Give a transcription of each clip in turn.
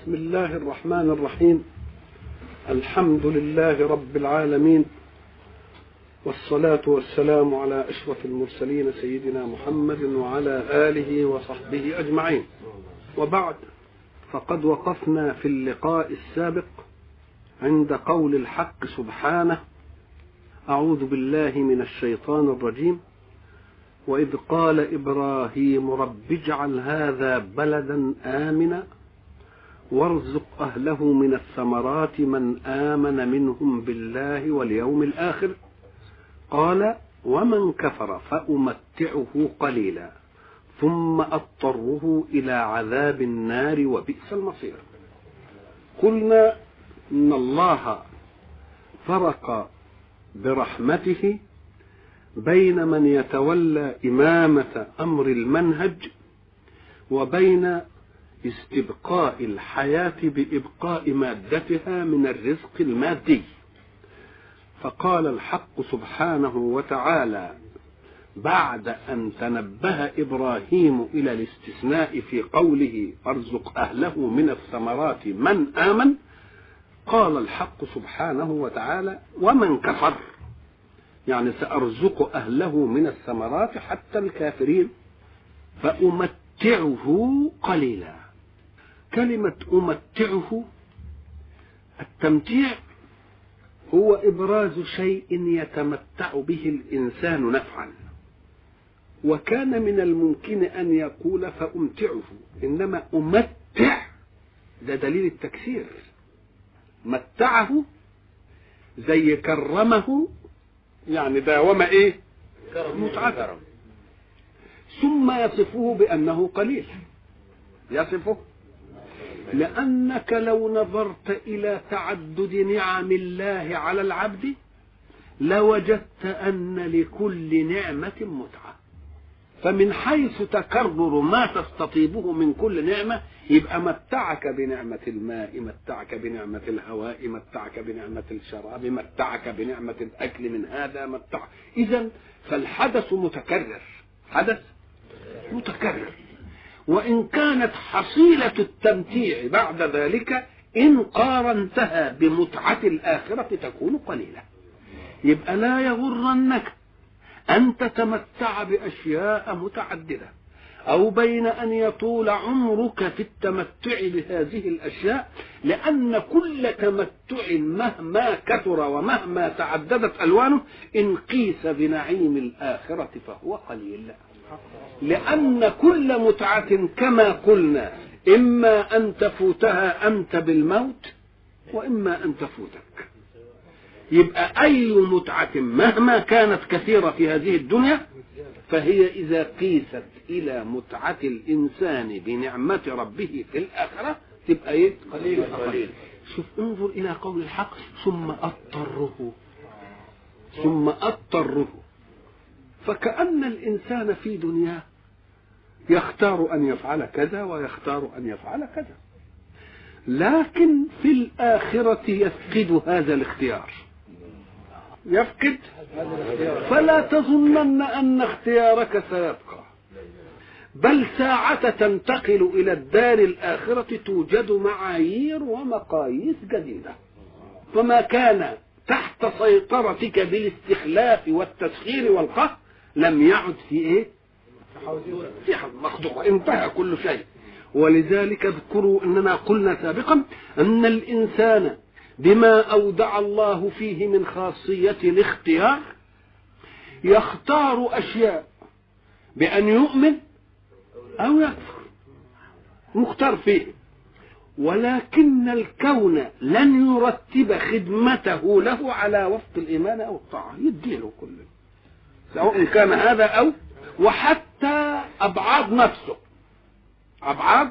بسم الله الرحمن الرحيم الحمد لله رب العالمين والصلاة والسلام على أشرف المرسلين سيدنا محمد وعلى آله وصحبه أجمعين وبعد فقد وقفنا في اللقاء السابق عند قول الحق سبحانه أعوذ بالله من الشيطان الرجيم وإذ قال إبراهيم رب اجعل هذا بلدا آمنا وارزق أهله من الثمرات من آمن منهم بالله واليوم الآخر قال ومن كفر فأمتعه قليلا ثم أضطره إلى عذاب النار وبئس المصير قلنا إن الله فرق برحمته بين من يتولى إمامة أمر المنهج وبين استبقاء الحياة بإبقاء مادتها من الرزق المادي فقال الحق سبحانه وتعالى بعد أن تنبه إبراهيم إلى الاستثناء في قوله ارزق أهله من الثمرات من آمن قال الحق سبحانه وتعالى ومن كفر يعني سأرزق أهله من الثمرات حتى الكافرين فأمتعه قليلا كلمة أمتعه التمتيع هو إبراز شيء يتمتع به الإنسان نفعا وكان من الممكن أن يقول فأمتعه إنما أمتع ده دليل التكسير متعه زي كرمه يعني داوم ايه متعته ثم يصفه بأنه قليل يصفه لأنك لو نظرت إلى تعدد نعم الله على العبد لوجدت أن لكل نعمة متعة فمن حيث تكرر ما تستطيبه من كل نعمة يبقى متعك بنعمة الماء متعك بنعمة الهواء متعك بنعمة الشراب متعك بنعمة الأكل من هذا متعك إذا فالحدث متكرر حدث متكرر وإن كانت حصيلة التمتيع بعد ذلك إن قارنتها بمتعة الآخرة تكون قليلة يبقى لا يغرنك أن تتمتع بأشياء متعددة أو بين أن يطول عمرك في التمتع بهذه الأشياء لأن كل تمتع مهما كثر ومهما تعددت ألوانه إن قيس بنعيم الآخرة فهو قليل لأن كل متعة كما قلنا إما أن تفوتها أنت بالموت وإما أن تفوتك يبقى أي متعة مهما كانت كثيرة في هذه الدنيا فهي إذا قيست إلى متعة الإنسان بنعمة ربه في الآخرة تبقى إيه؟ قليل قليل شوف انظر إلى قول الحق ثم أضطره ثم أضطره فكأن الإنسان في دنياه يختار أن يفعل كذا ويختار أن يفعل كذا لكن في الآخرة يفقد هذا الاختيار يفقد فلا تظنن أن اختيارك سيبقى بل ساعة تنتقل إلى الدار الآخرة توجد معايير ومقاييس جديدة فما كان تحت سيطرتك بالاستخلاف والتسخير والقهر لم يعد في ايه في مخدوع انتهى كل شيء ولذلك اذكروا اننا قلنا سابقا ان الانسان بما اودع الله فيه من خاصيه الاختيار يختار اشياء بان يؤمن او يكفر مختار فيه ولكن الكون لن يرتب خدمته له على وفق الايمان او الطاعه يديله كله سواء كان هذا او وحتى ابعاد نفسه ابعاد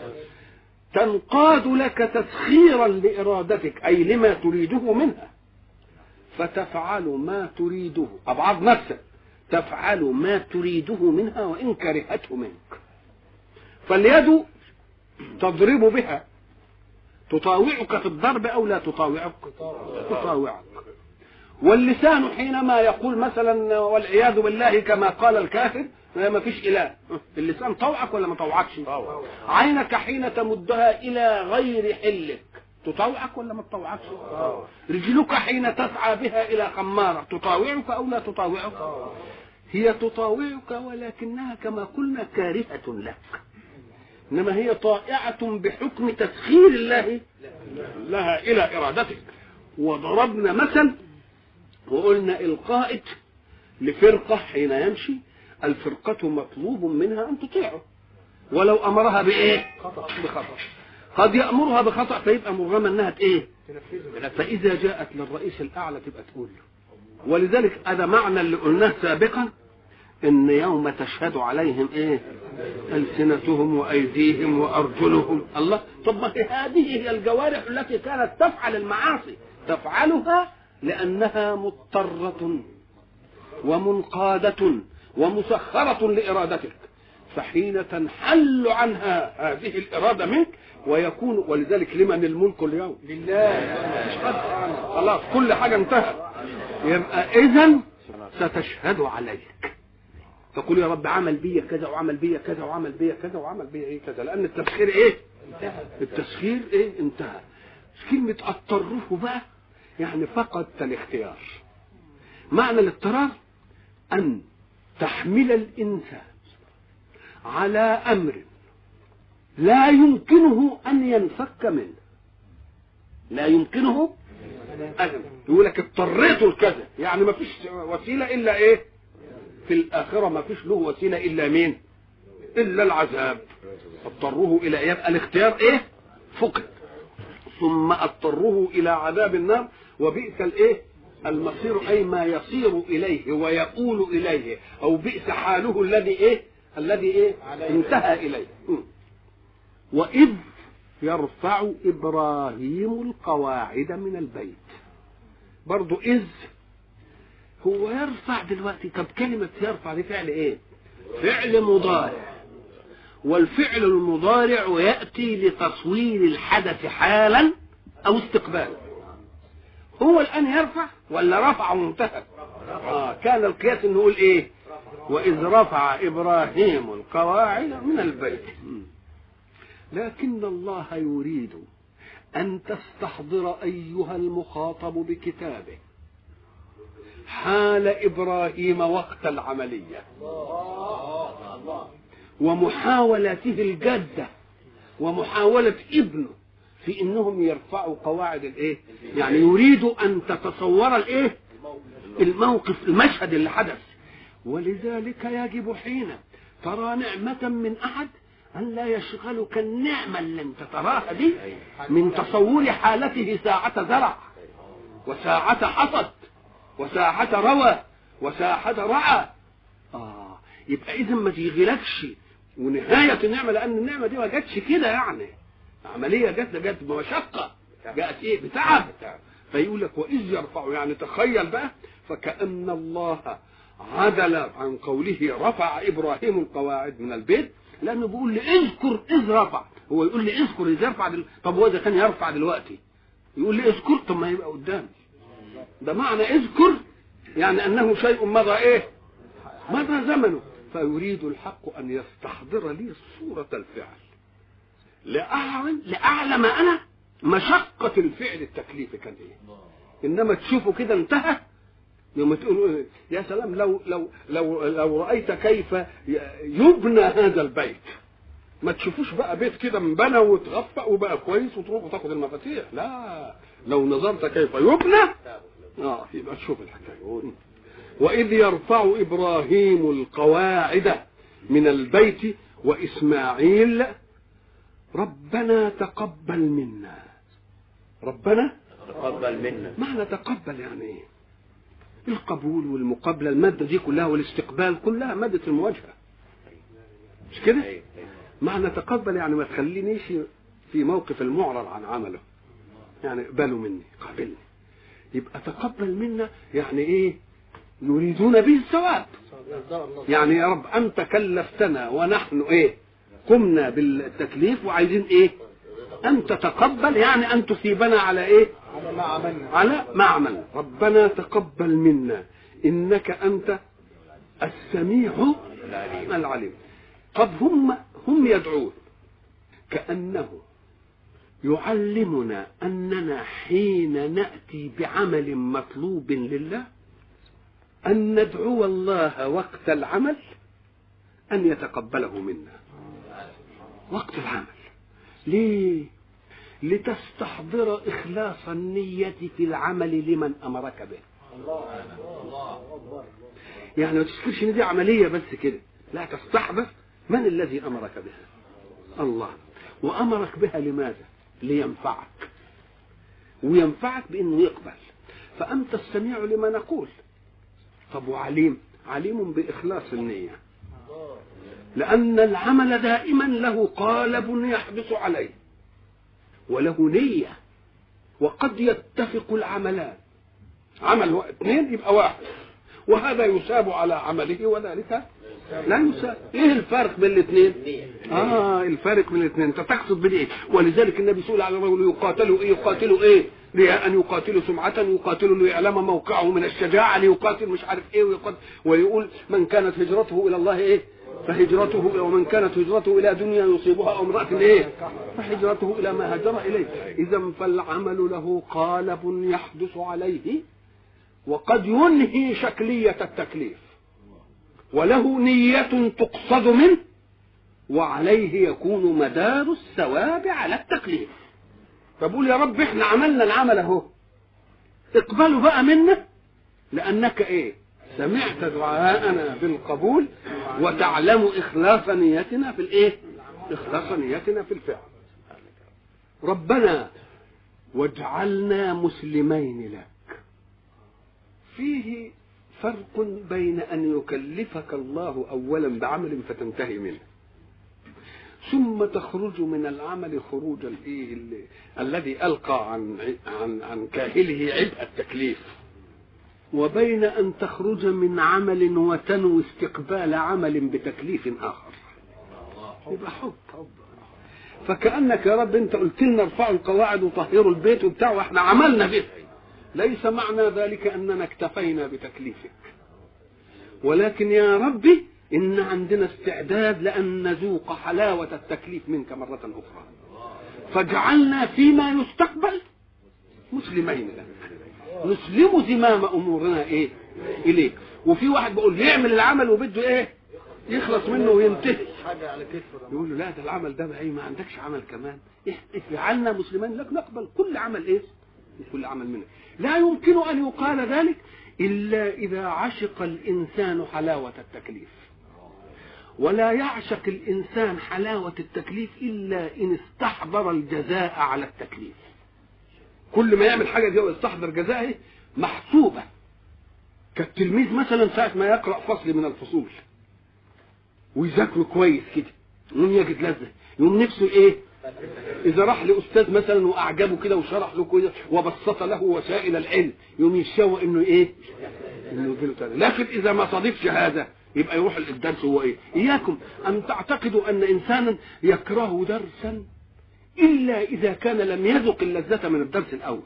تنقاد لك تسخيرا لارادتك اي لما تريده منها فتفعل ما تريده ابعاد نفسك تفعل ما تريده منها وان كرهته منك فاليد تضرب بها تطاوعك في الضرب او لا تطاوعك تطاوعك واللسان حينما يقول مثلا والعياذ بالله كما قال الكافر ما فيش اله اللسان طوعك ولا ما طوعكش عينك حين تمدها الى غير حلك تطوعك ولا ما تطوعكش رجلك حين تسعى بها الى خمارة تطاوعك او لا تطاوعك هي تطاوعك ولكنها كما قلنا كارهة لك انما هي طائعة بحكم تسخير الله لها الى ارادتك وضربنا مثل وقلنا القائد لفرقة حين يمشي الفرقة مطلوب منها أن تطيعه ولو أمرها بإيه؟ بخطأ قد يأمرها بخطأ فيبقى مرغمة أنها إيه؟ فإذا جاءت للرئيس الأعلى تبقى تقول له ولذلك هذا معنى اللي قلناه سابقا ان يوم تشهد عليهم ايه السنتهم وايديهم وارجلهم الله طب ما هذه هي الجوارح التي كانت تفعل المعاصي تفعلها لانها مضطره ومنقاده ومسخره لارادتك فحين تنحل عنها هذه الاراده منك ويكون ولذلك لمن الملك اليوم لله خلاص كل حاجه انتهت يبقى اذا ستشهد عليك تقول يا رب عمل بيا كذا وعمل بيا كذا وعمل بيا كذا وعمل بيا ايه كذا لان التسخير ايه التسخير ايه انتهى كلمة اضطره بقى يعني فقدت الاختيار معنى الاضطرار ان تحمل الانسان على امر لا يمكنه ان ينفك منه لا يمكنه أن يقول لك اضطريت لكذا يعني ما فيش وسيله الا ايه في الآخرة ما فيش له وسيلة إلا مين إلا العذاب اضطروه إلى يبقى الاختيار إيه فقد ثم اضطروه إلى عذاب النار وبئس الإيه المصير أي ما يصير إليه ويقول إليه أو بئس حاله الذي إيه الذي إيه انتهى إليه وإذ يرفع إبراهيم القواعد من البيت برضو إذ هو يرفع دلوقتي طب كلمة يرفع دي فعل ايه فعل مضارع والفعل المضارع يأتي لتصوير الحدث حالا أو استقبالا هو الآن يرفع ولا رفع وانتهى آه كان القياس إنه يقول إيه وإذ رفع إبراهيم القواعد من البيت لكن الله يريد أن تستحضر أيها المخاطب بكتابه حال إبراهيم وقت العملية ومحاولته الجادة ومحاولة ابنه في انهم يرفعوا قواعد الايه يعني يريدوا ان تتصور الايه الموقف المشهد اللي حدث ولذلك يجب حين ترى نعمة من احد ان لا يشغلك النعمة اللي انت تراها دي من تصور حالته ساعة زرع وساعة حصد وساحة روى وساحة رعى اه يبقى اذا ما تيغلكش ونهاية النعمة لأن النعمة دي ما جاتش كده يعني عملية جت جت بمشقة جاءت ايه بتعب فيقول لك وإذ يرفع يعني تخيل بقى فكأن الله عدل عن قوله رفع إبراهيم القواعد من البيت لأنه بيقول لي اذكر إذ رفع هو يقول لي اذكر إذ يرفع دل... طب هو إذا كان يرفع دلوقتي يقول لي اذكر طب ما يبقى قدامي ده معنى اذكر يعني انه شيء مضى ايه مضى زمنه فيريد الحق ان يستحضر لي صورة الفعل لأعلم, لأعلم أنا مشقة الفعل التكليفي كان إيه إنما تشوفه كده انتهى يوم تقول يا سلام لو لو لو لو رأيت كيف يبنى هذا البيت ما تشوفوش بقى بيت كده انبنى وتغفق وبقى كويس وتروح وتاخد المفاتيح لا لو نظرت كيف يبنى اه يبقى تشوف الحكايه واذ يرفع ابراهيم القواعد من البيت واسماعيل ربنا تقبل منا ربنا تقبل منا معنى تقبل يعني ايه القبول والمقابله الماده دي كلها والاستقبال كلها ماده المواجهه مش كده معنى تقبل يعني ما تخلينيش في موقف المعرض عن عمله يعني اقبلوا مني قابلني يبقى تقبل منا يعني ايه يريدون به الثواب يعني يا رب انت كلفتنا ونحن ايه قمنا بالتكليف وعايزين ايه ان تتقبل يعني ان تثيبنا على ايه على ما عملنا ربنا تقبل منا انك انت السميع العليم قد هم هم يدعون كانه يعلمنا اننا حين ناتي بعمل مطلوب لله ان ندعو الله وقت العمل ان يتقبله منا وقت العمل ليه لتستحضر اخلاص النيه في العمل لمن امرك به يعني ما تشكرش ان دي عمليه بس كده لا تستحضر من الذي امرك بها الله وامرك بها لماذا لينفعك وينفعك بانه يقبل فانت السميع لما نقول طب وعليم عليم باخلاص النيه لان العمل دائما له قالب يحدث عليه وله نيه وقد يتفق العملان عمل اثنين يبقى واحد وهذا يساب على عمله وذلك لا يساب ايه الفرق بين الاثنين اه الفرق بين الاثنين انت تقصد بالايه ولذلك النبي سئل على الرجل يقاتلوا ايه يقاتلوا ايه ان يقاتلوا سمعة يقاتلوا ليعلم موقعه من الشجاعة ليقاتل مش عارف ايه ويقاتل ويقول من كانت هجرته الى الله ايه فهجرته ومن كانت هجرته الى دنيا يصيبها او امراه ايه فهجرته الى ما هاجر اليه اذا فالعمل له قالب يحدث عليه وقد ينهي شكليه التكليف وله نيه تقصد منه وعليه يكون مدار الثواب على التكليف فبقول يا رب احنا عملنا العمل اهو اقبلوا بقى منا لانك ايه سمعت دعاءنا بالقبول وتعلم اخلاص نيتنا في الايه اخلاص نيتنا في الفعل ربنا واجعلنا مسلمين لك فيه فرق بين ان يكلفك الله اولا بعمل فتنتهي منه ثم تخرج من العمل خروج الايه الذي القى عن عن عن كاهله عبء التكليف وبين أن تخرج من عمل وتنوي استقبال عمل بتكليف آخر يبقى حب فكأنك يا رب أنت قلت لنا ارفعوا القواعد وطهروا البيت وبتاع واحنا عملنا به ليس معنى ذلك أننا اكتفينا بتكليفك ولكن يا ربي إن عندنا استعداد لأن نذوق حلاوة التكليف منك مرة أخرى فاجعلنا فيما يستقبل مسلمين لك نسلم زمام امورنا ايه اليك وفي واحد بيقول يعمل العمل وبده ايه يخلص منه وينتهي يقول له لا ده العمل ده بقى ما عندكش عمل كمان اجعلنا مسلمين لك نقبل كل عمل ايه كل عمل منك لا يمكن ان يقال ذلك الا اذا عشق الانسان حلاوه التكليف ولا يعشق الانسان حلاوه التكليف الا ان استحضر الجزاء على التكليف كل ما يعمل حاجه دي ويستحضر جزائه محسوبه كالتلميذ مثلا ساعه ما يقرا فصل من الفصول ويذاكره كويس كده يقوم يجد لذه يقوم نفسه ايه اذا راح لاستاذ مثلا واعجبه كده وشرح له كده وبسط له وسائل العلم يقوم يشوق انه ايه انه يجيله تاني لكن اذا ما صادفش هذا يبقى يروح الدرس هو ايه اياكم ان تعتقدوا ان انسانا يكره درسا إلا إذا كان لم يذق اللذة من الدرس الأول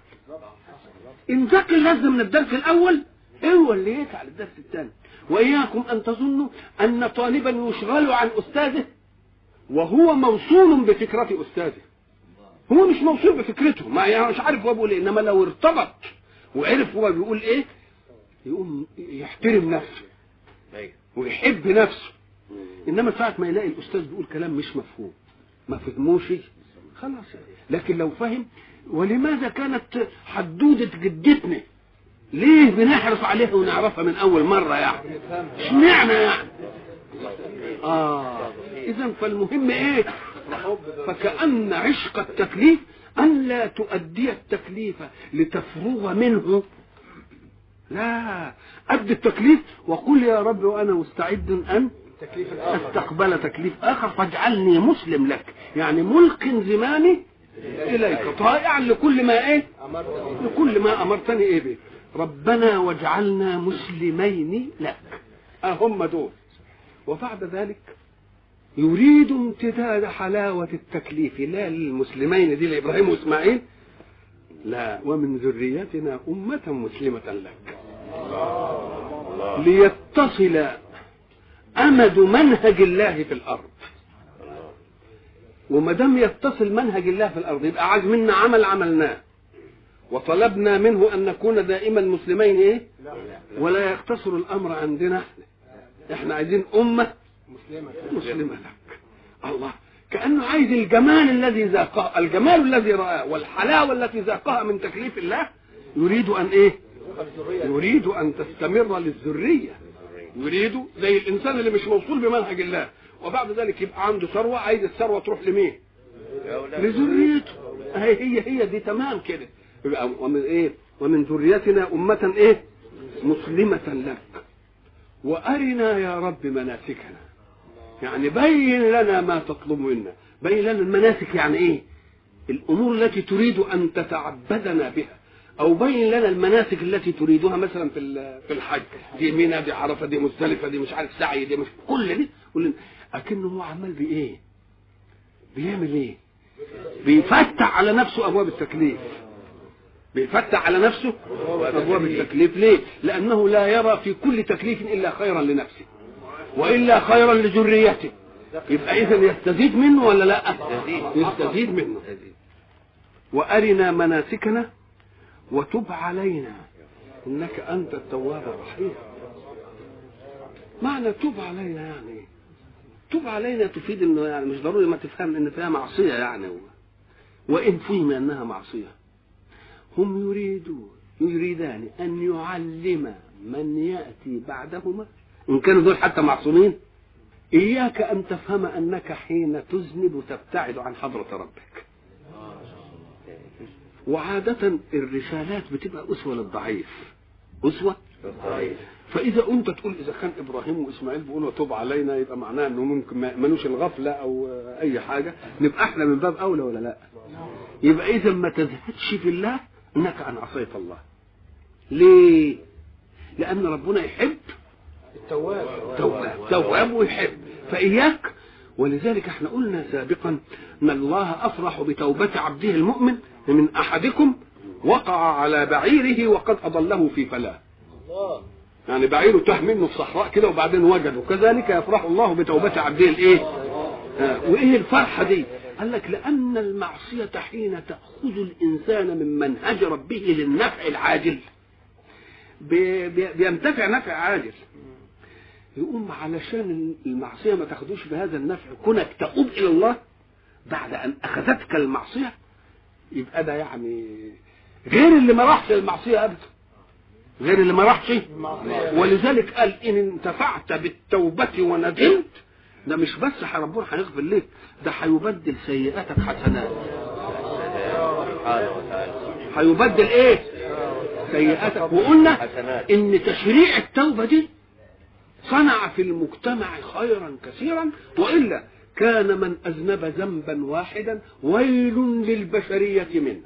إن ذاق اللذة من الدرس الأول هو اللي يفعل الدرس الثاني وإياكم أن تظنوا أن طالبا يشغل عن أستاذه وهو موصول بفكرة أستاذه هو مش موصول بفكرته ما يعني مش عارف هو بيقول ايه انما لو ارتبط وعرف هو بيقول ايه يقوم يحترم نفسه ويحب نفسه انما ساعه ما يلاقي الاستاذ بيقول كلام مش مفهوم ما فهموش خلاص لكن لو فهم ولماذا كانت حدودة جدتنا ليه بنحرص عليها ونعرفها من أول مرة يعني اشمعنى يعني آه إذا فالمهم إيه فكأن عشق التكليف أن لا تؤدي التكليف لتفرغ منه لا أدي التكليف وقل يا رب وأنا مستعد أن تكليف الآخر استقبل تكليف آخر فاجعلني مسلم لك يعني ملق زمامي إليك طائعا لكل ما إيه أمرتني لكل ما أمرتني إيه به ربنا واجعلنا مسلمين لك أهم دول وبعد ذلك يريد امتداد حلاوة التكليف لا للمسلمين دي لإبراهيم وإسماعيل لا ومن ذريتنا أمة مسلمة لك ليتصل أمد منهج الله في الأرض وما دام يتصل منهج الله في الأرض يبقى عايز منا عمل عملناه وطلبنا منه أن نكون دائما مسلمين إيه ولا يقتصر الأمر عندنا احنا عايزين أمة مسلمة لك الله كأنه عايز الجمال الذي ذاقه الجمال الذي رآه والحلاوة التي ذاقها من تكليف الله يريد أن إيه يريد أن تستمر للذرية يريد زي الإنسان اللي مش موصول بمنهج الله وبعد ذلك يبقى عنده ثروة عايز الثروة تروح لمين لذريته هي هي هي دي تمام كده يبقى ومن ايه ومن ذريتنا أمة ايه مسلمة لك وأرنا يا رب مناسكنا يعني بين لنا ما تطلب منا بين لنا المناسك يعني ايه الامور التي تريد ان تتعبدنا بها او بين لنا المناسك التي تريدها مثلا في في الحج دي منى دي عرفه دي مزدلفه دي مش عارف سعي دي مش كل دي كل اكنه هو عمال بايه بيعمل ايه بيفتح على نفسه ابواب التكليف بيفتح على نفسه ابواب التكليف ليه لانه لا يرى في كل تكليف الا خيرا لنفسه والا خيرا لذريته يبقى اذا يستزيد منه ولا لا يستزيد منه وارنا مناسكنا وتب علينا انك انت التواب الرحيم معنى تب علينا يعني تب علينا تفيد انه يعني مش ضروري ما تفهم ان فيها معصيه يعني وان فهم انها معصيه هم يريدون يريدان ان يعلم من ياتي بعدهما ان كانوا دول حتى معصومين اياك ان تفهم انك حين تذنب تبتعد عن حضره ربك وعادة الرسالات بتبقى أسوة للضعيف أسوة فإذا أنت تقول إذا كان إبراهيم وإسماعيل بيقولوا توب علينا يبقى معناه إنه ممكن ما ملوش الغفلة أو أي حاجة نبقى إحنا من باب أولى ولا لا؟ يبقى إذا ما تزهدش في الله إنك أن عصيت الله. ليه؟ لأن ربنا يحب التواب تواب تواب ويحب فإياك ولذلك احنا قلنا سابقا ان الله افرح بتوبة عبده المؤمن من احدكم وقع على بعيره وقد اضله في فلاه الله يعني بعيره تاه منه في صحراء كده وبعدين وجده كذلك يفرح الله بتوبة عبده الايه آه وايه الفرحة دي قال لك لان المعصية حين تأخذ الانسان من منهج ربه للنفع العاجل بي- بي- بينتفع نفع عاجل يقوم علشان المعصية ما تاخدوش بهذا النفع كونك تؤوب إلى الله بعد أن أخذتك المعصية يبقى ده يعني غير اللي ما راحش المعصية أبدا غير اللي ما راحش ولذلك قال إن انتفعت بالتوبة وندمت ده مش بس ربنا هيغفر لك ده هيبدل سيئاتك حسنات سبحانه وتعالى هيبدل ايه سيئاتك وقلنا حسنات. ان تشريع التوبه دي صنع في المجتمع خيرا كثيرا والا كان من اذنب ذنبا واحدا ويل للبشريه منه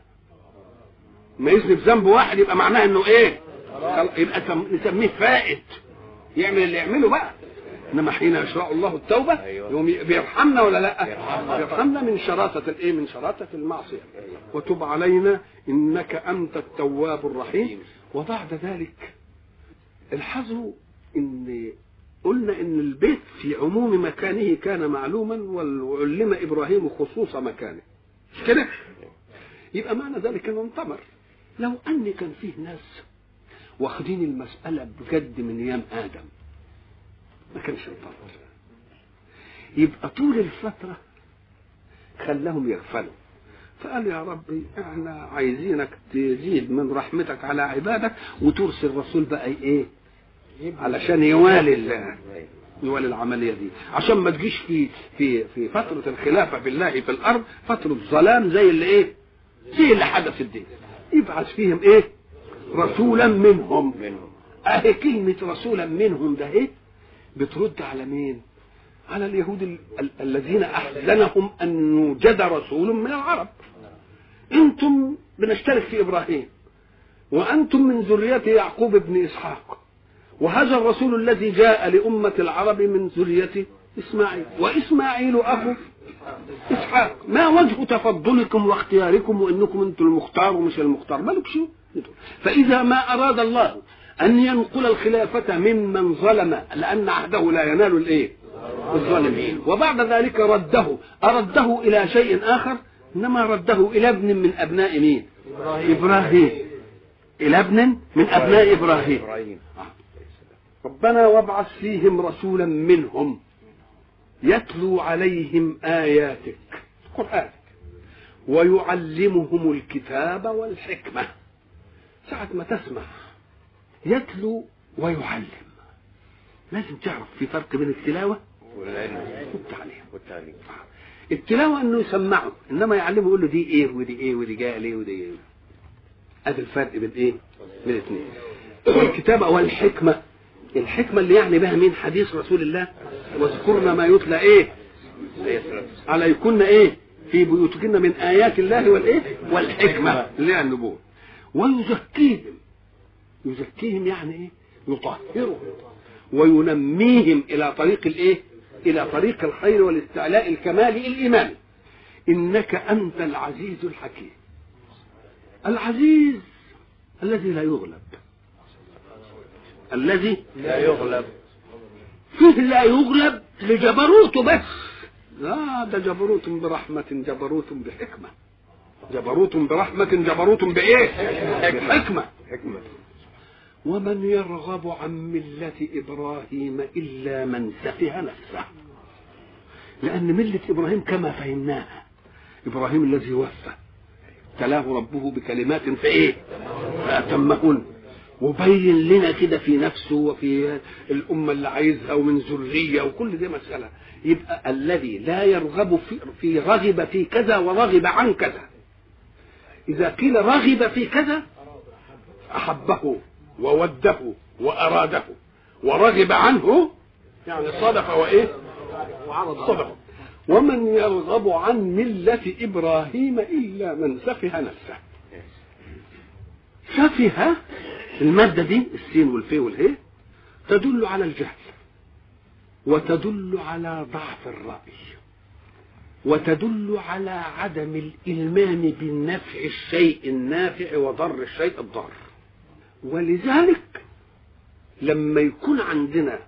ما يذنب ذنب واحد يبقى معناه انه ايه خل- يبقى سم- نسميه فائت يعمل اللي يعمله بقى انما حين يشرع الله التوبه أيوة. يوم ي- بيرحمنا ولا لا يرحمنا. بيرحمنا من شراسه الايه من شراسه المعصيه وتب علينا انك انت التواب الرحيم وبعد ذلك الحظوا ان قلنا ان البيت في عموم مكانه كان معلوما وعلم ابراهيم خصوص مكانه مش كده يبقى معنى ذلك انه انتمر لو ان كان فيه ناس واخدين المساله بجد من ايام ادم ما كانش انتمر يبقى طول الفتره خلاهم يغفلوا فقال يا ربي احنا عايزينك تزيد من رحمتك على عبادك وترسل رسول بقى ايه علشان يوالي ال- يوالي العمليه دي عشان ما تجيش في في في فتره الخلافه بالله في الارض فتره ظلام زي اللي ايه زي اللي حدث دي يبعث فيهم ايه رسولا منهم منهم اهي كلمه رسولا منهم ده ايه بترد على مين على اليهود ال- ال- الذين احزنهم ان يوجد رسول من العرب انتم بنشترك في ابراهيم وانتم من ذريه يعقوب بن اسحاق وهذا الرسول الذي جاء لامه العرب من ذريه اسماعيل واسماعيل اخو اسحاق ما وجه تفضلكم واختياركم وانكم انتم المختار ومش المختار مالك شو فاذا ما اراد الله ان ينقل الخلافه ممن ظلم لان عهده لا ينال الايه الظالمين وبعد ذلك رده أرده إلى شيء آخر إنما رده إلى ابن من أبناء مين إبراهيم إبراهيم إلى ابن من أبناء إبراهيم إبراهيم ربنا وابعث فيهم رسولا منهم يتلو عليهم آياتك قرآنك ويعلمهم الكتاب والحكمة ساعة ما تسمع يتلو ويعلم لازم تعرف في فرق بين التلاوة والعلم والتعليم والتعليم التلاوة انه يسمعه انما يعلمه يقول له دي ايه ودي ايه ودي جايه ليه ودي ايه ادي الفرق بين ايه بين الاثنين والكتابة والحكمة الحكمة اللي يعني بها مين حديث رسول الله واذكرنا ما يتلى ايه عليه الصلاة والسلام عليكن ايه في بيوتكن من ايات الله والايه والحكمة اللي هي النبوة ويزكيهم يزكيهم يعني ايه يطهرهم وينميهم الى طريق الايه الى طريق الخير والاستعلاء الكمالي الايماني انك انت العزيز الحكيم العزيز الذي لا يغلب الذي لا يغلب فيه لا يغلب لجبروته بس لا ده جبروت برحمة جبروت بحكمة جبروت برحمة جبروت بإيه؟ بحكمة حكمة ومن يرغب عن ملة إبراهيم إلا من سفه نفسه لأن ملة إبراهيم كما فهمناها إبراهيم الذي وفى تلاه ربه بكلمات في إيه فأتمهن وبين لنا كده في نفسه وفي الأمة اللي عايزها ومن ذرية وكل دي مسألة يبقى الذي لا يرغب في, في رغب في كذا ورغب عن كذا إذا قيل رغب في كذا أحبه ووده وأراده ورغب عنه يعني صدق وإيه صدق ومن يرغب عن ملة إبراهيم إلا من سفه نفسه سفه المادة دي السين والفي والهي تدل على الجهل وتدل على ضعف الرأي وتدل على عدم الإلمام بالنفع الشيء النافع وضر الشيء الضار ولذلك لما يكون عندنا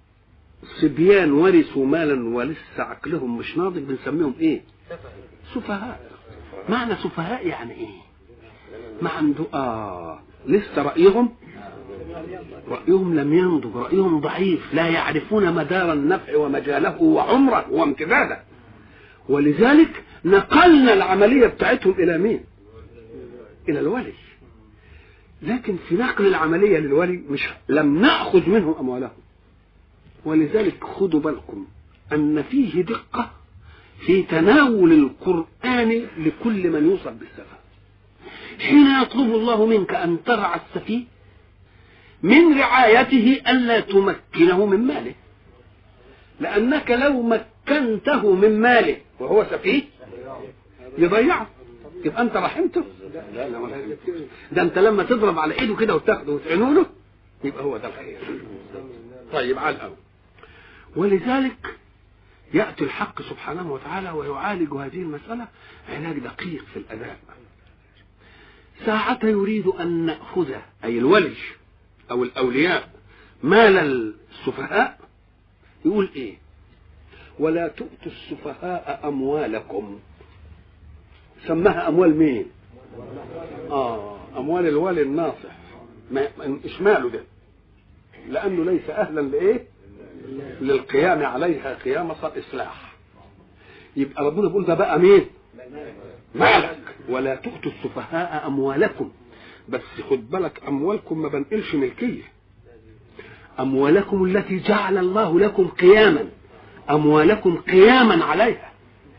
صبيان ورثوا مالا ولسه عقلهم مش ناضج بنسميهم ايه سفهاء معنى سفهاء يعني ايه ما عنده اه لسه رأيهم رأيهم لم ينضج رأيهم ضعيف لا يعرفون مدار النفع ومجاله وعمره وامتداده ولذلك نقلنا العملية بتاعتهم إلى مين إلى الولي لكن في نقل العملية للولي مش لم نأخذ منهم أموالهم ولذلك خدوا بالكم أن فيه دقة في تناول القرآن لكل من يوصف بالسفه حين يطلب الله منك أن ترعى السفيه من رعايته ألا تمكنه من ماله لأنك لو مكنته من ماله وهو سفيه يضيعه يبقى أنت رحمته لا لا ولا ده أنت لما تضرب على إيده كده وتاخده وتعينه له يبقى هو ده الخير طيب على الأول ولذلك يأتي الحق سبحانه وتعالى ويعالج هذه المسألة علاج دقيق في الأداء ساعة يريد أن نأخذ أي الولي أو الأولياء مال السفهاء يقول إيه ولا تؤتوا السفهاء أموالكم سماها أموال مين آه أموال الولي الناصح ما إشماله ده لأنه ليس أهلا لإيه للقيام عليها قيام إصلاح يبقى ربنا بيقول ده بقى مين مالك ولا تؤتوا السفهاء اموالكم بس خد بالك اموالكم ما بنقلش ملكيه اموالكم التي جعل الله لكم قياما اموالكم قياما عليها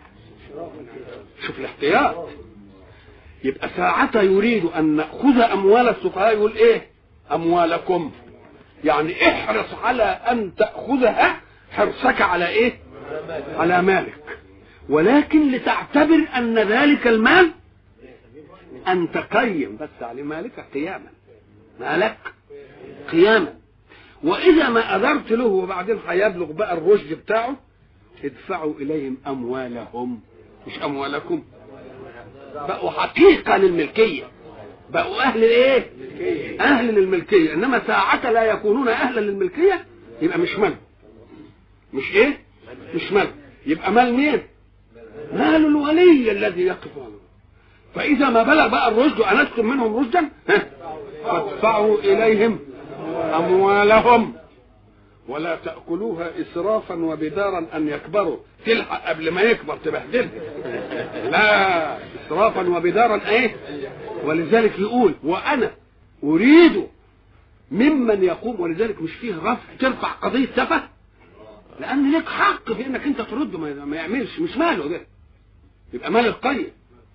شوف الاحتياط يبقى ساعة يريد أن نأخذ أموال السفهاء يقول إيه؟ أموالكم يعني احرص على أن تأخذها حرصك على إيه؟ على مالك ولكن لتعتبر أن ذلك المال أن تقيم بس على مالك قياما مالك قياما وإذا ما أذرت له وبعدين هيبلغ بقى الرشد بتاعه ادفعوا اليهم اموالهم مش اموالكم بقوا حقيقه للملكيه بقوا اهل الايه اهل للملكيه انما ساعه لا يكونون اهلا للملكيه يبقى مش مال مش ايه مش مال يبقى مال مين مال الولي الذي يقف عنه فاذا ما بلغ بقى الرشد وانستم منهم رشدا ها، فادفعوا اليهم اموالهم ولا تاكلوها اسرافا وبدارا ان يكبروا تلحق قبل ما يكبر تبهدلها لا اسرافا وبدارا ايه ولذلك يقول وانا اريد ممن يقوم ولذلك مش فيه رفع ترفع قضيه سفه لان لك حق في انك انت ترده ما ما يعملش مش ماله ده يبقى مال القيم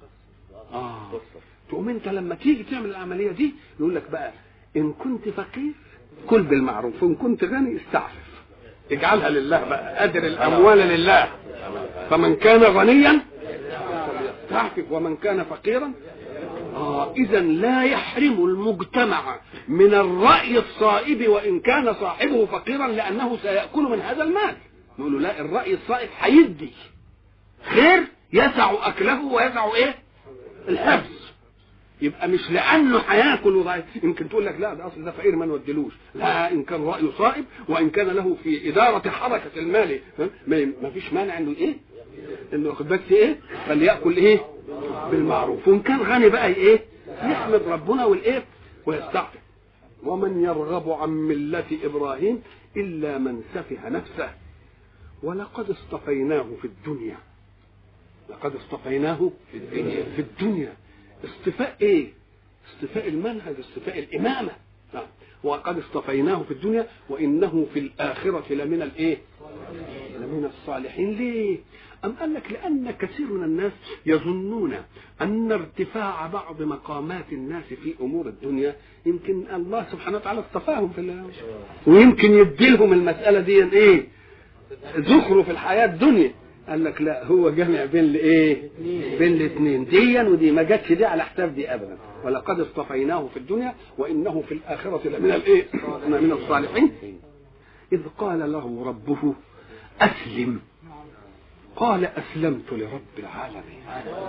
اه تقوم انت لما تيجي تعمل العمليه دي يقول لك بقى ان كنت فقير كل بالمعروف وان كنت غني استعفف اجعلها لله بقى ادر الاموال لله فمن كان غنيا استعفف ومن كان فقيرا آه إذا لا يحرم المجتمع من الرأي الصائب وإن كان صاحبه فقيرا لأنه سيأكل من هذا المال نقول له لا الرأي الصائب هيدي خير يسع أكله ويسع إيه الحبس يبقى مش لانه هياكل وضعيف يمكن تقول لك لا ده اصل ده فقير ما نودلوش لا ان كان رايه صائب وان كان له في اداره حركه المال ها؟ ما ما فيش مانع انه ايه انه ياخد بس ايه فليأكل ايه بالمعروف وان كان غني بقى ايه يحمد ربنا والايه ويستعفف ومن يرغب عن ملة إبراهيم إلا من سفه نفسه ولقد اصطفيناه في الدنيا لقد اصطفيناه في الدنيا في الدنيا اصطفاء ايه اصطفاء المنهج اصطفاء الإمامة نعم وقد اصطفيناه في الدنيا وإنه في الآخرة لمن الايه لمن الصالحين ليه أم قال لك لأن كثير من الناس يظنون أن ارتفاع بعض مقامات الناس في أمور الدنيا يمكن الله سبحانه وتعالى اصطفاهم في الله ويمكن يديلهم المسألة دي إيه زخرف الحياة الدنيا قال لك لا هو جمع بين الايه بين الاثنين ديا ودي ما جاتش دي على حساب دي ابدا ولقد اصطفيناه في الدنيا وانه في الاخره لمن الايه من الصالحين اذ قال له ربه اسلم قال اسلمت لرب العالمين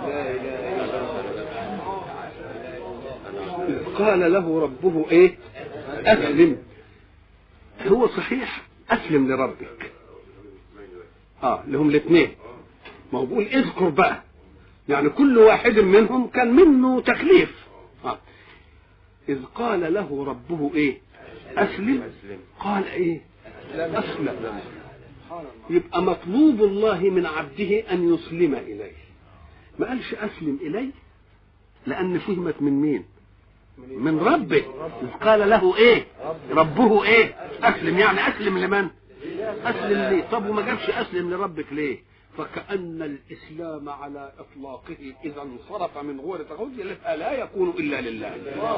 اذ قال له ربه ايه اسلم هو صحيح اسلم لربك اه لهم الاثنين ما هو بيقول اذكر بقى يعني كل واحد منهم كان منه تكليف آه. اذ قال له ربه ايه اسلم قال ايه اسلم يبقى مطلوب الله من عبده ان يسلم اليه ما قالش اسلم اليه لان فهمت من مين من ربه إذ قال له ايه ربه ايه اسلم يعني اسلم لمن اسلم ليه طب وما جابش اسلم لربك ليه فكأن الإسلام على إطلاقه إذا انصرف من غور تغوز لا يكون إلا لله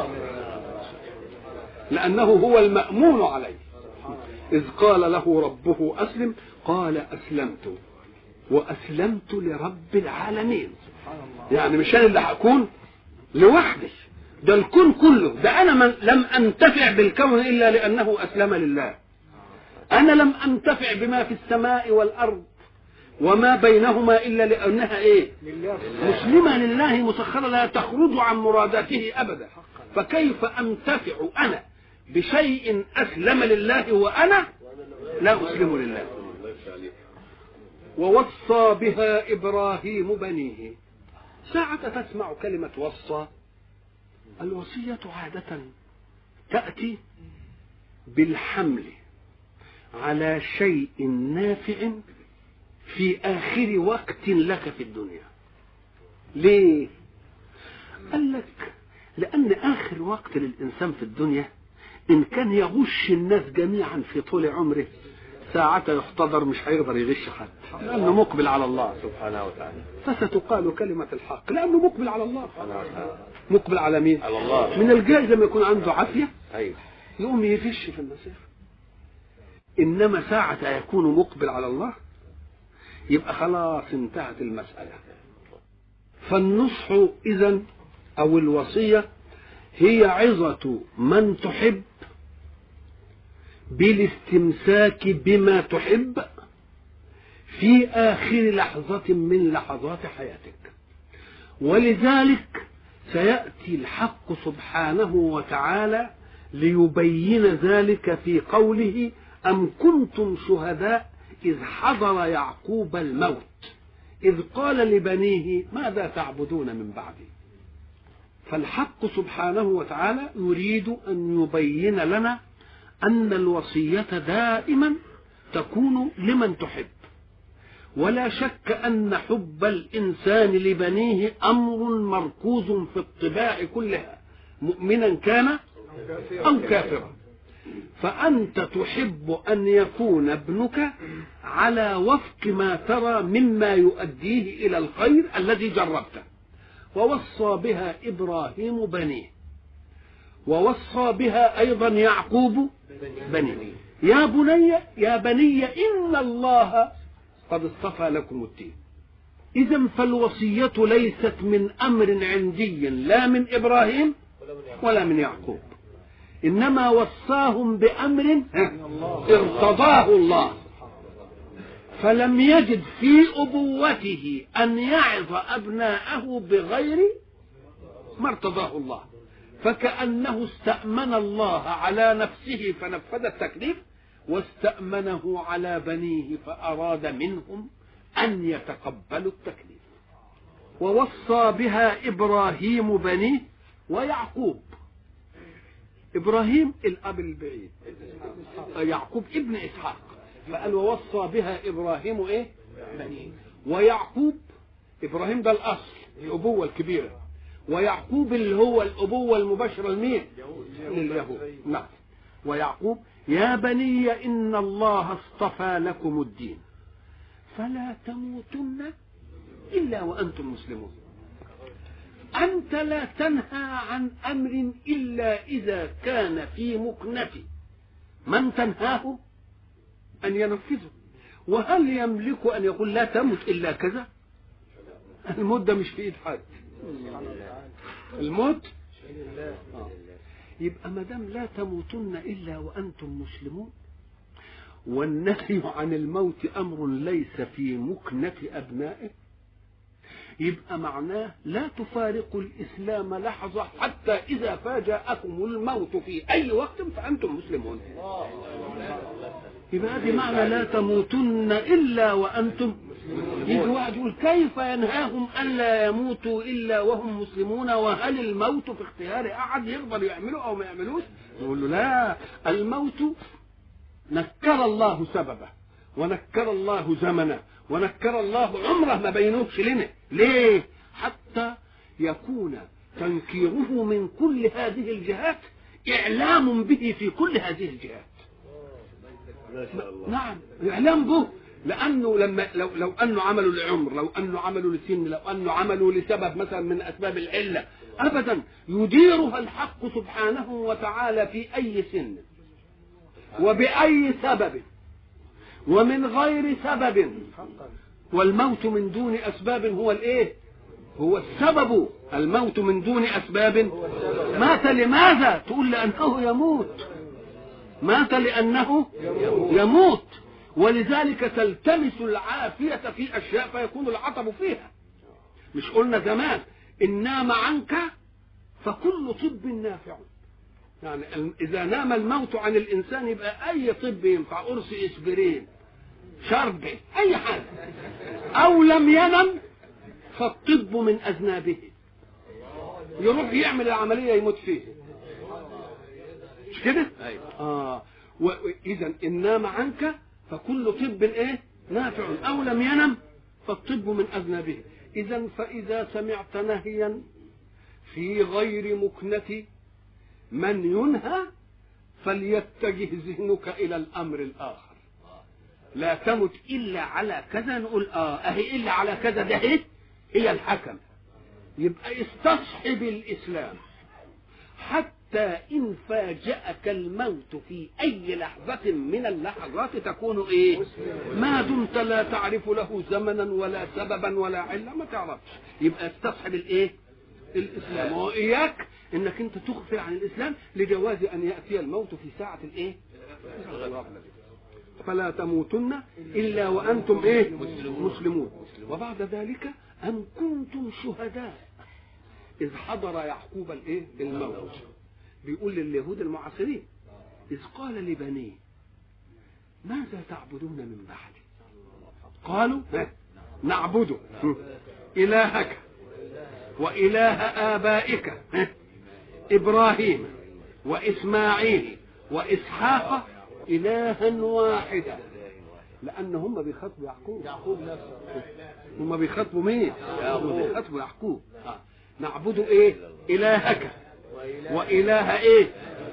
لأنه هو المأمون عليه إذ قال له ربه أسلم قال أسلمت وأسلمت لرب العالمين يعني مش أنا اللي هكون لوحدي ده الكون كله ده أنا من لم أنتفع بالكون إلا لأنه أسلم لله أنا لم أنتفع بما في السماء والأرض وما بينهما إلا لأنها إيه مسلمة لله مسخرة لا تخرج عن مراداته أبدا فكيف أنتفع أنا بشيء أسلم لله وأنا لا أسلم لله ووصى بها إبراهيم بنيه ساعة تسمع كلمة وصى الوصية عادة تأتي بالحمل على شيء نافع في آخر وقت لك في الدنيا ليه قال لك لأن آخر وقت للإنسان في الدنيا إن كان يغش الناس جميعا في طول عمره ساعة يحتضر مش هيقدر يغش حد لأنه مقبل على الله سبحانه وتعالى فستقال كلمة الحق لأنه مقبل على الله مقبل على مين على الله من الجائز لما يكون عنده عافية ايوه يقوم يغش في المسيرة إنما ساعة يكون مقبل على الله يبقى خلاص انتهت المسألة فالنصح إذا أو الوصية هي عظة من تحب بالاستمساك بما تحب في آخر لحظة من لحظات حياتك ولذلك سيأتي الحق سبحانه وتعالى ليبين ذلك في قوله أم كنتم شهداء إذ حضر يعقوب الموت إذ قال لبنيه ماذا تعبدون من بعدي فالحق سبحانه وتعالى يريد أن يبين لنا أن الوصية دائما تكون لمن تحب ولا شك أن حب الإنسان لبنيه أمر مركوز في الطباع كلها مؤمنا كان أو كافرا فأنت تحب أن يكون ابنك على وفق ما ترى مما يؤديه إلى الخير الذي جربته ووصى بها إبراهيم بنيه ووصى بها أيضا يعقوب بنيه يا بني يا بني إن الله قد اصطفى لكم الدين إذا فالوصية ليست من أمر عندي لا من إبراهيم ولا من يعقوب إنما وصاهم بأمر ارتضاه الله فلم يجد في أبوته أن يعظ أبناءه بغير ما ارتضاه الله فكأنه استأمن الله على نفسه فنفذ التكليف واستأمنه على بنيه فأراد منهم أن يتقبلوا التكليف ووصى بها إبراهيم بنيه ويعقوب إبراهيم الأب البعيد يعقوب ابن إسحاق فقال ووصى بها إبراهيم إيه بنيه ويعقوب إبراهيم ده الأصل الأبوة الكبيرة ويعقوب اللي هو الأبوة المباشرة لمين لليهود نعم ويعقوب يا بني إن الله اصطفى لكم الدين فلا تموتن إلا وأنتم مسلمون أنت لا تنهى عن أمر إلا إذا كان في مكنة من تنهاه أن ينفذه وهل يملك أن يقول لا تمت إلا كذا الموت ده مش في إيد حد الموت آه. يبقى ما دام لا تموتن الا وانتم مسلمون والنهي عن الموت امر ليس في مكنه ابنائه يبقى معناه لا تفارقوا الاسلام لحظه حتى اذا فاجاكم الموت في اي وقت فانتم مسلمون يبقى هذه معنى لا تموتن الا وانتم يجي واحد يقول كيف ينهاهم الا يموتوا الا وهم مسلمون وهل الموت في اختيار احد يقدر يعمله او ما يعملوش نقول له لا الموت نكر الله سببه ونكر الله زمنه ونكر الله عمره ما بينوش لنا ليه حتى يكون تنكيره من كل هذه الجهات اعلام به في كل هذه الجهات نعم اعلام به لانه لما لو لو انه عملوا لعمر لو انه عملوا لسن لو انه عملوا لسبب مثلا من اسباب العله ابدا يديرها الحق سبحانه وتعالى في اي سن وباي سبب ومن غير سبب والموت من دون اسباب هو الايه هو السبب الموت من دون اسباب مات لماذا تقول لانه يموت مات لانه يموت ولذلك تلتمس العافية في أشياء فيكون العطب فيها مش قلنا زمان إن نام عنك فكل طب نافع يعني إذا نام الموت عن الإنسان يبقى أي طب ينفع قرص إسبرين شرب أي حاجة أو لم ينم فالطب من أذنابه يروح يعمل العملية يموت فيه مش كده؟ آه وإذا إن نام عنك فكل طب ايه نافع او لم ينم فالطب من اذنبه اذا فاذا سمعت نهيا في غير مكنه من ينهى فليتجه ذهنك الى الامر الاخر لا تمت الا على كذا نقول اه اهي الا على كذا ده ايه هي الحكم يبقى استصحب الاسلام حتى إن فاجأك الموت في أي لحظة من اللحظات تكون إيه ما دمت لا تعرف له زمنا ولا سببا ولا علة ما تعرفش يبقى استصحب الإيه الإسلام وإياك إنك أنت تغفل عن الإسلام لجواز أن يأتي الموت في ساعة الإيه فلا تموتن الا وانتم ايه مسلمون وبعد ذلك ام كنتم شهداء اذ حضر يعقوب الايه الموت بيقول لليهود المعاصرين اذ قال لبنيه ماذا تعبدون من بعدي قالوا ها، نعبد الهك واله ابائك ها، ابراهيم واسماعيل واسحاق الها واحدا لان هم بيخاطبوا يعقوب يعقوب نفسه هم بيخاطبوا مين هم بيخاطبوا يعقوب آه. نعبد ايه الهك واله ايه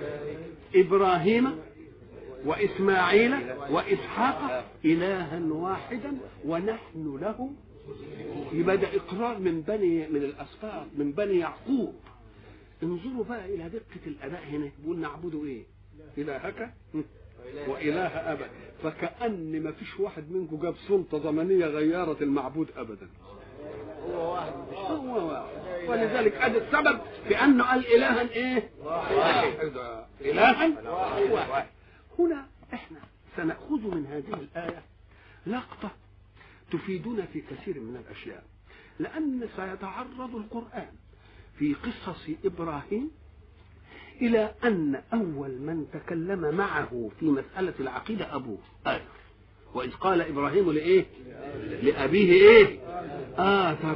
ابراهيم واسماعيل واسحاق الها واحدا ونحن له يبقى ده اقرار من بني من الاسفار من بني يعقوب انظروا بقى الى دقه الاداء هنا بيقول نعبد ايه الهك واله ابا فكان ما فيش واحد منكم جاب سلطه زمنيه غيرت المعبود ابدا هو واحد هو واحد ولذلك ادي السبب في انه قال الها ايه واحدا الها واحد هنا احنا سناخذ من هذه الايه لقطه تفيدنا في كثير من الاشياء لان سيتعرض القران في قصص ابراهيم الى ان اول من تكلم معه في مساله العقيده ابوه آزر واذ قال ابراهيم لايه لابيه ايه آثر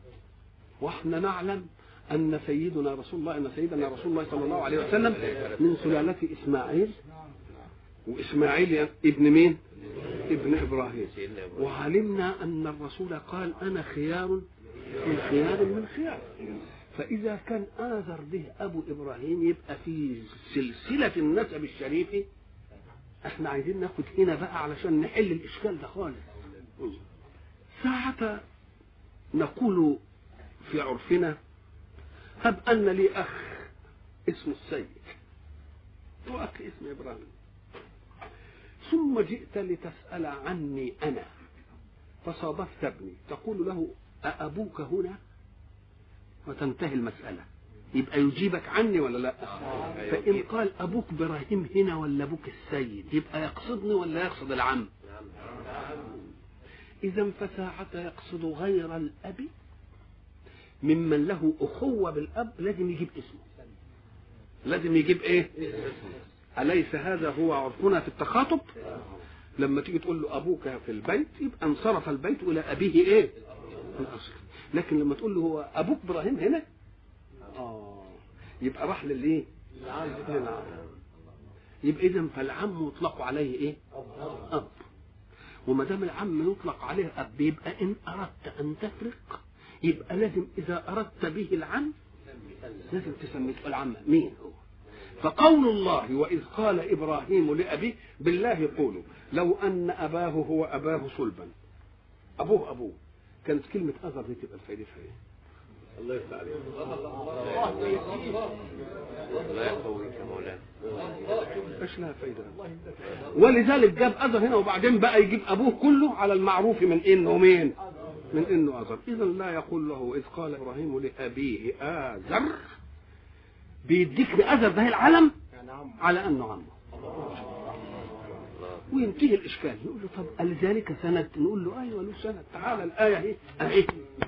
واحنا نعلم ان سيدنا رسول الله ان سيدنا رسول الله صلى الله عليه وسلم من سلاله اسماعيل واسماعيل ابن مين ابن ابراهيم وعلمنا ان الرسول قال انا خيار من خيار من خيار فاذا كان اذر به ابو ابراهيم يبقى في سلسله النسب الشريف احنا عايزين ناخد هنا بقى علشان نحل الاشكال ده خالص ساعة نقول في عرفنا هب أن لي أخ اسمه السيد وأخ اسمه إبراهيم ثم جئت لتسأل عني أنا فصادفت ابني تقول له أأبوك هنا وتنتهي المسألة يبقى يجيبك عني ولا لا فإن قال أبوك إبراهيم هنا ولا أبوك السيد يبقى يقصدني ولا يقصد العم إذا فساعة يقصد غير الأب ممن له أخوة بالأب لازم يجيب اسمه لازم يجيب إيه أليس هذا هو عرفنا في التخاطب لما تيجي تقول له أبوك في البيت يبقى انصرف البيت إلى أبيه إيه الأصل لكن لما تقول له هو أبوك إبراهيم هنا آه يبقى راح للإيه للعم يبقى إذا فالعم يطلق عليه إيه أب وما دام العم يطلق عليه اب يبقى ان اردت ان تفرق يبقى لازم اذا اردت به العم لازم تسميه تقول العم مين هو فقول الله واذ قال ابراهيم لابيه بالله قولوا لو ان اباه هو اباه صلبا ابوه ابوه كانت كلمه اذر دي تبقى فايدتها ايه؟ الله يفتح عليك الله يقويك يا مولانا ايش لها فايده ولذلك جاب اذر هنا وبعدين بقى يجيب ابوه كله على المعروف من انه مين من انه اذر اذا لا يقول له اذ قال ابراهيم لابيه اذر بيديك باذر ده العلم يعني عم على انه عمه وينتهي الاشكال يقول له طب لذلك سند نقول له ايوه له سند تعالى الايه اهي اهي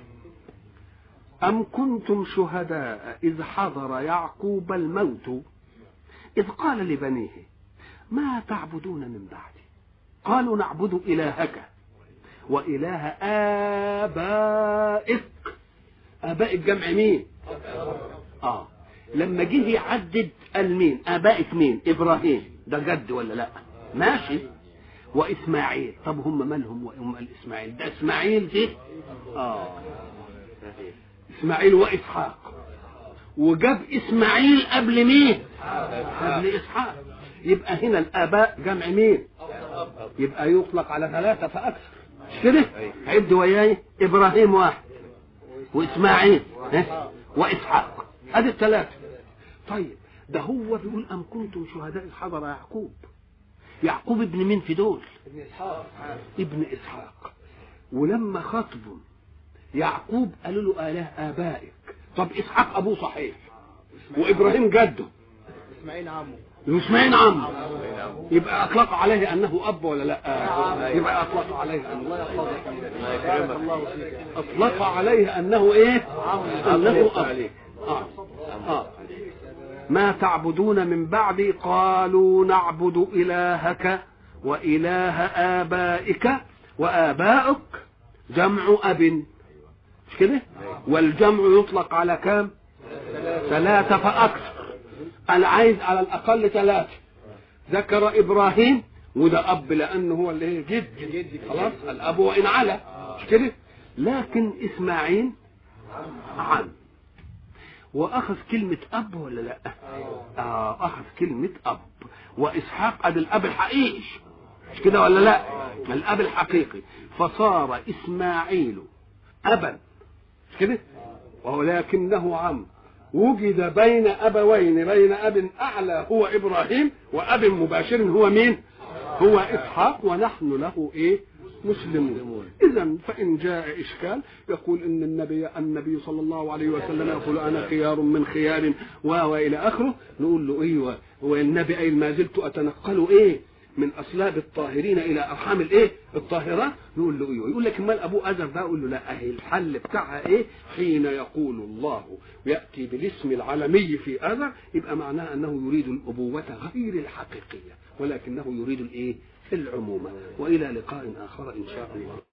أم كنتم شهداء إذ حضر يعقوب الموت إذ قال لبنيه ما تعبدون من بعدي قالوا نعبد إلهك وإله آبائك آباء الجمع مين آه لما جه يعدد قال مين آبائك مين إبراهيم ده جد ولا لا ماشي وإسماعيل طب هم مالهم وهم الإسماعيل ده إسماعيل دي آه اسماعيل واسحاق وجاب اسماعيل قبل مين قبل اسحاق يبقى هنا الاباء جمع مين يبقى يطلق على ثلاثه فاكثر مش كده عد وياي ابراهيم واحد واسماعيل ها؟ واسحاق ادي الثلاثه طيب ده هو بيقول ام كنتم شهداء إذ حضر يعقوب يعقوب ابن مين في دول ابن اسحاق ابن اسحاق ولما خطبوا يعقوب قالوا له اله ابائك طب اسحاق ابوه صحيح وابراهيم جده اسماعيل عمه اسماعيل عم يبقى اطلق عليه انه اب ولا لا يبقى اطلق عليه انه الله يحفظك الله فيك اطلق عليه انه ايه انه اب آه. آه. ما تعبدون من بعدي قالوا نعبد الهك واله ابائك وابائك جمع اب مش كده والجمع يطلق على كام ثلاثة فأكثر أنا عايز على الأقل ثلاثة ذكر إبراهيم وده أب لأنه هو اللي هي جد جدي خلاص الأب وإن على مش كده لكن إسماعيل عم وأخذ كلمة أب ولا لا؟ آه أخذ كلمة أب وإسحاق أدي الأب الحقيقي مش كده ولا لا؟ الأب الحقيقي فصار إسماعيل أبا مش كده؟ ولكنه عم وجد بين أبوين بين أب أعلى هو إبراهيم وأب مباشر هو مين؟ هو إسحاق ونحن له إيه؟ مسلمون إذا فإن جاء إشكال يقول إن النبي النبي صلى الله عليه وسلم يقول أنا خيار من خيار و وإلى آخره نقول له أيوه والنبي أي ما زلت أتنقل إيه؟ من اصلاب الطاهرين الى ارحام الايه الطاهرات نقول له ايوه يقول لك امال ابو اذر ده اقول له لا اهي الحل بتاعها ايه حين يقول الله ياتي بالاسم العالمي في اذر يبقى معناها انه يريد الابوه غير الحقيقيه ولكنه يريد الايه العمومه والى لقاء اخر ان شاء الله